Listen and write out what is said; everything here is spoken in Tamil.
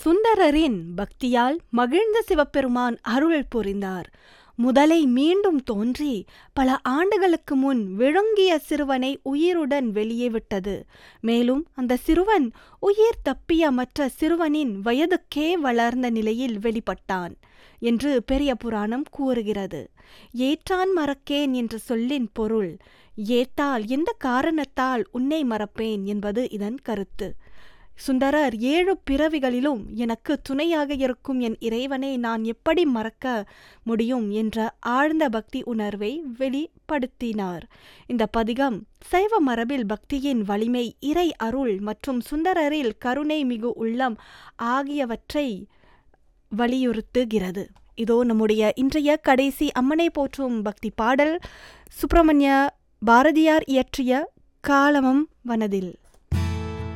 சுந்தரரின் பக்தியால் மகிழ்ந்த சிவபெருமான் அருள் புரிந்தார் முதலை மீண்டும் தோன்றி பல ஆண்டுகளுக்கு முன் விழுங்கிய சிறுவனை உயிருடன் வெளியே விட்டது மேலும் அந்த சிறுவன் உயிர் தப்பிய மற்ற சிறுவனின் வயதுக்கே வளர்ந்த நிலையில் வெளிப்பட்டான் என்று பெரிய புராணம் கூறுகிறது ஏற்றான் மறக்கேன் என்ற சொல்லின் பொருள் ஏத்தால் எந்த காரணத்தால் உன்னை மறப்பேன் என்பது இதன் கருத்து சுந்தரர் ஏழு பிறவிகளிலும் எனக்கு துணையாக இருக்கும் என் இறைவனை நான் எப்படி மறக்க முடியும் என்ற ஆழ்ந்த பக்தி உணர்வை வெளிப்படுத்தினார் இந்த பதிகம் சைவ மரபில் பக்தியின் வலிமை இறை அருள் மற்றும் சுந்தரரில் கருணை மிகு உள்ளம் ஆகியவற்றை வலியுறுத்துகிறது இதோ நம்முடைய இன்றைய கடைசி அம்மனை போற்றும் பக்தி பாடல் சுப்பிரமணிய பாரதியார் இயற்றிய காலமம் வனதில்